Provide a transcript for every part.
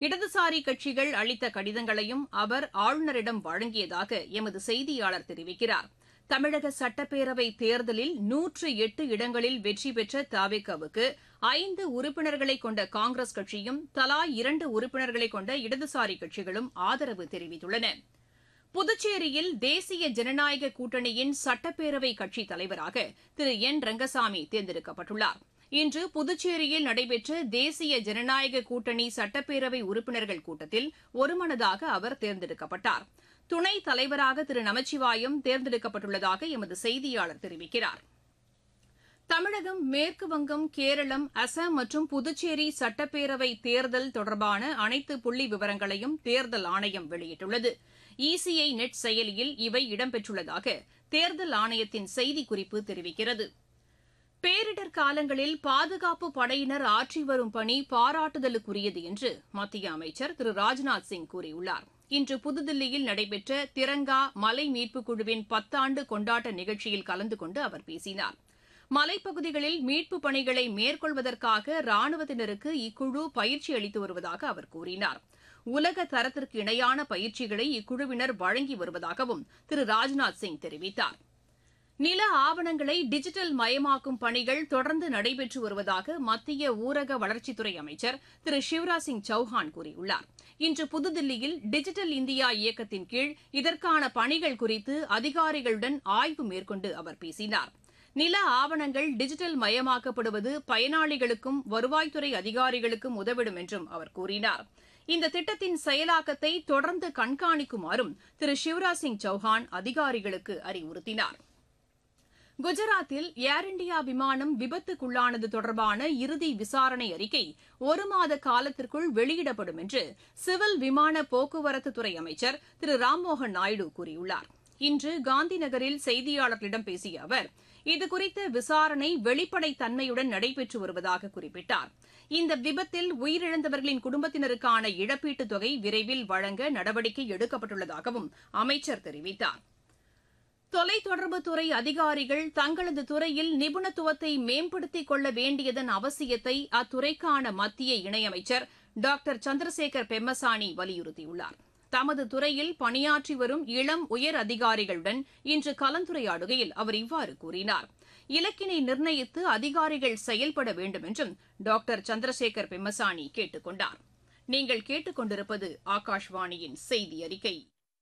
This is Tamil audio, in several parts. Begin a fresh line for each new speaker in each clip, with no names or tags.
இடதுசாரி கட்சிகள் அளித்த கடிதங்களையும் அவர் ஆளுநரிடம் வழங்கியதாக எமது செய்தியாளர் தெரிவிக்கிறார் தமிழக சட்டப்பேரவை தேர்தலில் நூற்று எட்டு இடங்களில் வெற்றி பெற்ற தவிகவுக்கு ஐந்து உறுப்பினர்களை கொண்ட காங்கிரஸ் கட்சியும் தலா இரண்டு உறுப்பினர்களை கொண்ட இடதுசாரி கட்சிகளும் ஆதரவு தெரிவித்துள்ளன புதுச்சேரியில் தேசிய ஜனநாயக கூட்டணியின் சட்டப்பேரவை கட்சித் தலைவராக திரு என் ரங்கசாமி தேர்ந்தெடுக்கப்பட்டுள்ளார் இன்று புதுச்சேரியில் நடைபெற்ற தேசிய ஜனநாயக கூட்டணி சட்டப்பேரவை உறுப்பினர்கள் கூட்டத்தில் ஒருமனதாக அவர் தேர்ந்தெடுக்கப்பட்டார் துணைத் தலைவராக திரு நமச்சிவாயம் தேர்ந்தெடுக்கப்பட்டுள்ளதாக எமது செய்தியாளர் தெரிவிக்கிறார் தமிழகம் மேற்குவங்கம் கேரளம் அசாம் மற்றும் புதுச்சேரி சட்டப்பேரவை தேர்தல் தொடர்பான அனைத்து புள்ளி விவரங்களையும் தேர்தல் ஆணையம் வெளியிட்டுள்ளது இசிஐ நெட் செயலியில் இவை இடம்பெற்றுள்ளதாக தேர்தல் ஆணையத்தின் செய்திக்குறிப்பு தெரிவிக்கிறது பேரிடர் காலங்களில் பாதுகாப்பு படையினர் ஆற்றி வரும் பணி பாராட்டுதலுக்குரியது என்று மத்திய அமைச்சர் திரு ராஜ்நாத் சிங் கூறியுள்ளார் இன்று புதுதில்லியில் நடைபெற்ற திரங்கா மலை மீட்புக் குழுவின் பத்தாண்டு கொண்டாட்ட நிகழ்ச்சியில் கலந்து கொண்டு அவர் பேசினார் மலைப்பகுதிகளில் மீட்புப் பணிகளை மேற்கொள்வதற்காக ராணுவத்தினருக்கு இக்குழு பயிற்சி அளித்து வருவதாக அவர் கூறினார் உலக தரத்திற்கு இணையான பயிற்சிகளை இக்குழுவினர் வழங்கி வருவதாகவும் திரு ராஜ்நாத் சிங் தெரிவித்தார் நில ஆவணங்களை டிஜிட்டல் மயமாக்கும் பணிகள் தொடர்ந்து நடைபெற்று வருவதாக மத்திய ஊரக வளர்ச்சித்துறை அமைச்சர் திரு சிவராஜ் சிங் சௌஹான் கூறியுள்ளார் இன்று புதுதில்லியில் டிஜிட்டல் இந்தியா இயக்கத்தின் கீழ் இதற்கான பணிகள் குறித்து அதிகாரிகளுடன் ஆய்வு மேற்கொண்டு அவர் பேசினார் நில ஆவணங்கள் டிஜிட்டல் மயமாக்கப்படுவது பயனாளிகளுக்கும் வருவாய்த்துறை அதிகாரிகளுக்கும் உதவிடும் என்றும் அவர் கூறினார் இந்த திட்டத்தின் செயலாக்கத்தை தொடர்ந்து கண்காணிக்குமாறும் திரு சிவராஜ் சிங் சௌஹான் அதிகாரிகளுக்கு அறிவுறுத்தினார் குஜராத்தில் ஏர் இண்டியா விமானம் விபத்துக்குள்ளானது தொடர்பான இறுதி விசாரணை அறிக்கை ஒரு மாத காலத்திற்குள் வெளியிடப்படும் என்று சிவில் விமான போக்குவரத்துத்துறை அமைச்சர் திரு ராம்மோகன் நாயுடு கூறியுள்ளார் இன்று காந்தி நகரில் செய்தியாளர்களிடம் பேசிய அவர் இதுகுறித்த விசாரணை வெளிப்படைத்தன்மையுடன் நடைபெற்று வருவதாக குறிப்பிட்டார் இந்த விபத்தில் உயிரிழந்தவர்களின் குடும்பத்தினருக்கான இழப்பீட்டுத் தொகை விரைவில் வழங்க நடவடிக்கை எடுக்கப்பட்டுள்ளதாகவும் அமைச்சர் தெரிவித்தார் தொலைத்தொடர்புத்துறை அதிகாரிகள் தங்களது துறையில் நிபுணத்துவத்தை மேம்படுத்திக் கொள்ள வேண்டியதன் அவசியத்தை அத்துறைக்கான மத்திய இணையமைச்சர் டாக்டர் சந்திரசேகர் பெம்மசானி வலியுறுத்தியுள்ளார் தமது துறையில் பணியாற்றி வரும் இளம் உயர் அதிகாரிகளுடன் இன்று கலந்துரையாடுகையில் அவர் இவ்வாறு கூறினார் இலக்கினை நிர்ணயித்து அதிகாரிகள் செயல்பட வேண்டும் என்றும் டாக்டர் சந்திரசேகர் பெம்மசானி கேட்டுக் கொண்டார் நீங்கள் கேட்டுக் கொண்டிருப்பது ஆகாஷ்வாணியின் செய்தி அறிக்கை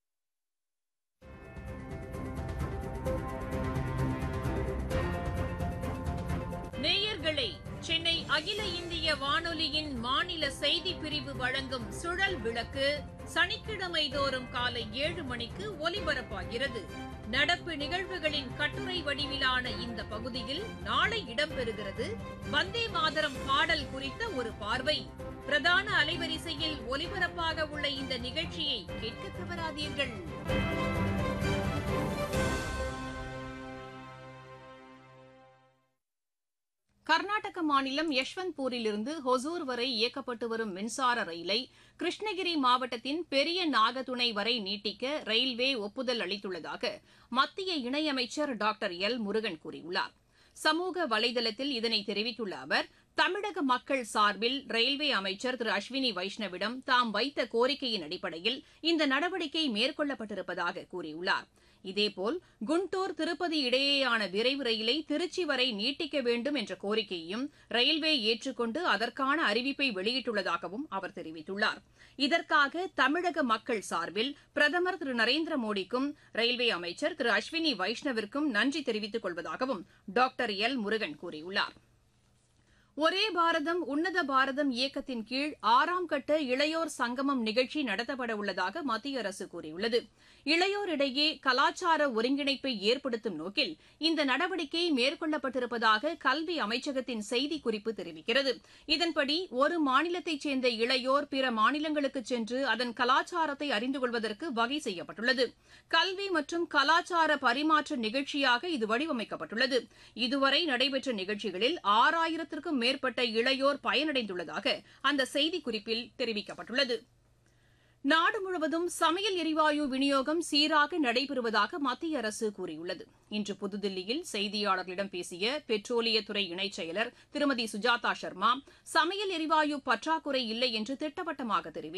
நேயர்களே சென்னை அகில இந்திய வானொலியின் மாநில செய்திப் பிரிவு வழங்கும் சுழல் விளக்கு சனிக்கிழமை தோறும் காலை ஏழு மணிக்கு ஒலிபரப்பாகிறது நடப்பு நிகழ்வுகளின் கட்டுரை வடிவிலான இந்த பகுதியில் நாளை இடம்பெறுகிறது வந்தே மாதரம் பாடல் குறித்த ஒரு பார்வை பிரதான அலைவரிசையில் ஒலிபரப்பாக உள்ள இந்த நிகழ்ச்சியை கேட்க தவறாதீர்கள் கர்நாடக மாநிலம் யஷ்வந்த்பூரிலிருந்து ஹொசூர் வரை இயக்கப்பட்டு வரும் மின்சார ரயிலை கிருஷ்ணகிரி மாவட்டத்தின் பெரிய நாகதுணை வரை நீட்டிக்க ரயில்வே ஒப்புதல் அளித்துள்ளதாக மத்திய இணையமைச்சர் டாக்டர் எல் முருகன் கூறியுள்ளார் சமூக வலைதளத்தில் இதனை தெரிவித்துள்ள அவர் தமிழக மக்கள் சார்பில் ரயில்வே அமைச்சர் திரு அஸ்வினி வைஷ்ணவிடம் தாம் வைத்த கோரிக்கையின் அடிப்படையில் இந்த நடவடிக்கை மேற்கொள்ளப்பட்டிருப்பதாக கூறியுள்ளார் இதேபோல் குண்டூர் திருப்பதி இடையேயான விரைவு ரயிலை திருச்சி வரை நீட்டிக்க வேண்டும் என்ற கோரிக்கையையும் ரயில்வே ஏற்றுக்கொண்டு அதற்கான அறிவிப்பை வெளியிட்டுள்ளதாகவும் அவர் தெரிவித்துள்ளார் இதற்காக தமிழக மக்கள் சார்பில் பிரதமர் திரு நரேந்திர மோடிக்கும் ரயில்வே அமைச்சர் திரு அஸ்வினி வைஷ்ணவிற்கும் நன்றி தெரிவித்துக் கொள்வதாகவும் டாக்டர் எல் முருகன் கூறியுள்ளார் ஒரே பாரதம் உன்னத பாரதம் இயக்கத்தின் கீழ் ஆறாம் கட்ட இளையோர் சங்கமம் நிகழ்ச்சி நடத்தப்பட உள்ளதாக மத்திய அரசு கூறியுள்ளது இளையோரிடையே கலாச்சார ஒருங்கிணைப்பை ஏற்படுத்தும் நோக்கில் இந்த நடவடிக்கை மேற்கொள்ளப்பட்டிருப்பதாக கல்வி அமைச்சகத்தின் செய்திக்குறிப்பு தெரிவிக்கிறது இதன்படி ஒரு மாநிலத்தைச் சேர்ந்த இளையோர் பிற மாநிலங்களுக்கு சென்று அதன் கலாச்சாரத்தை அறிந்து கொள்வதற்கு வகை செய்யப்பட்டுள்ளது கல்வி மற்றும் கலாச்சார பரிமாற்ற நிகழ்ச்சியாக இது வடிவமைக்கப்பட்டுள்ளது இதுவரை நடைபெற்ற நிகழ்ச்சிகளில் ஆறாயிரத்திற்கும் மேற்பட்ட இளையோர் பயனடைந்துள்ளதாக அந்த செய்திக்குறிப்பில் தெரிவிக்கப்பட்டுள்ளது நாடு முழுவதும் சமையல் எரிவாயு விநியோகம் சீராக நடைபெறுவதாக மத்திய அரசு கூறியுள்ளது இன்று புதுதில்லியில் செய்தியாளர்களிடம் பேசிய பெட்ரோலியத்துறை இணைச் செயலர் திருமதி சுஜாதா சர்மா சமையல் எரிவாயு பற்றாக்குறை இல்லை என்று திட்டவட்டமாக தெரிவித்தார்